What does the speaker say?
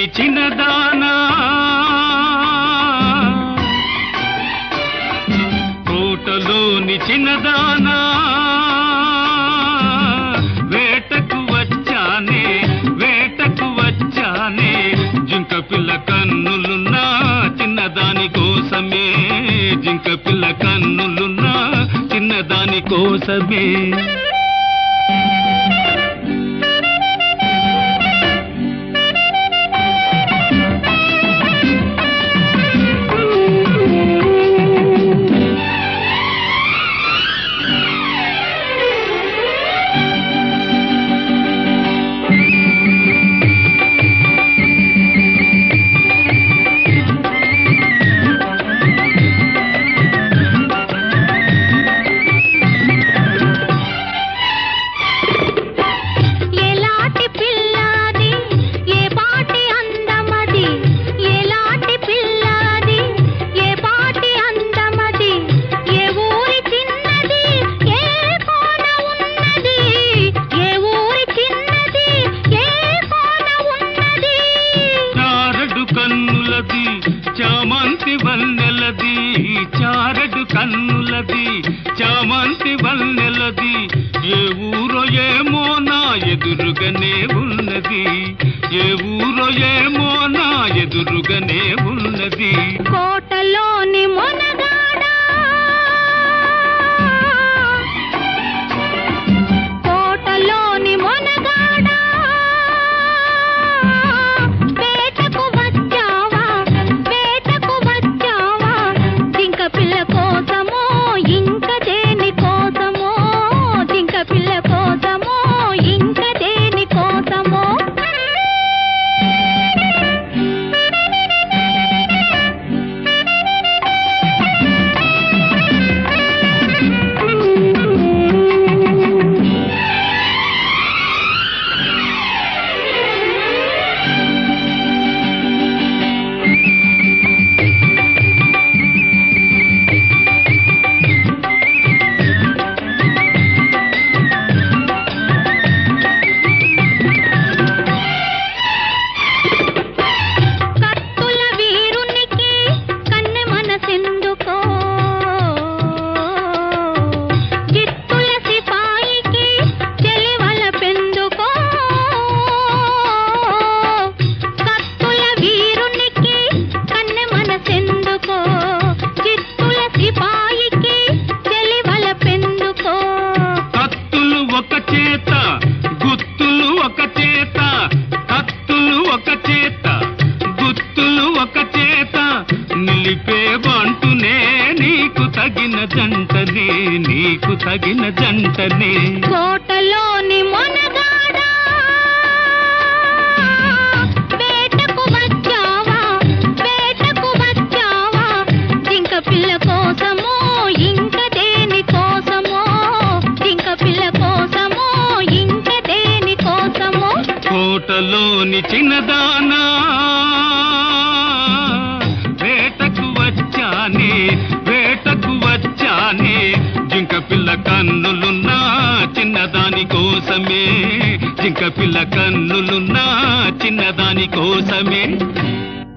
తోటలోని చిన్నదానా తోటలోని చిన్నదానా వేటకు వచ్చానే వేటకు వచ్చానే జింక పిల్ల కన్నులున్నా చిన్నదాని కోసమే జింక పిల్ల కన్నులున్నా చిన్నదాని కోసమే ఎలాంటి పిల్లాది ఏ పాటి అందమది ఎలాంటి పిల్లాది ఏ పాటి అందమది ఏ ఊరి చిన్నది ఏ కోన ఉన్నది ఏ ఊరి చిన్నది ఏ కోన ఉన్నది చారడు కన్నులది చామంతి వన్నెలది చారడు కన్నులది చామంతి వన్నెలది ఏ ఊరో ఏమో నా ఎదురుగానే ఉన్నది ఏ ఊరో ఏమో నా ఎదురుగానే ఉన్నది కోటలోని మొనగాడా కోటలోని మొనగాడా వేటకు వచ్చావా వేటకు వచ్చావా జింక పిల్ల కోసమో ఇంక దేని కోసమో జింక పిల్ల కోసమో ఇంక దేని కోసమో కత్తుల వీరునికి కన్నె మనసెందుకో జిత్తుల సిపాయికి చెలివల పెందుకో కత్తుల వీరునికి కన్నె మనసెందుకో జిత్తుల సిపాయికి చెలివల పెందుకో కత్తులు ఒక చేత గుత్తులు ఒక చేత కత్తులు ఒక చేత గుత్తులు ఒక చేత నిలిపే బంటునే నీకు తగిన జంటనే నీకు తగిన జంటనే కోటలోని మొనగాడా వేటకు వచ్చావా వేటకు వచ్చావా జింక పిల్ల కోసమో ఇంక దేని కోసమో జింక పిల్ల కోసమో ఇంక దేని కోసమో కోటలోని చిన్నదానా వేటకు వచ్చానే వేటకు వచ్చానే జింక పిల్ల కన్నులున్నా చిన్నదాని కోసమే జింక పిల్ల కన్నులున్నా చిన్నదాని కోసమే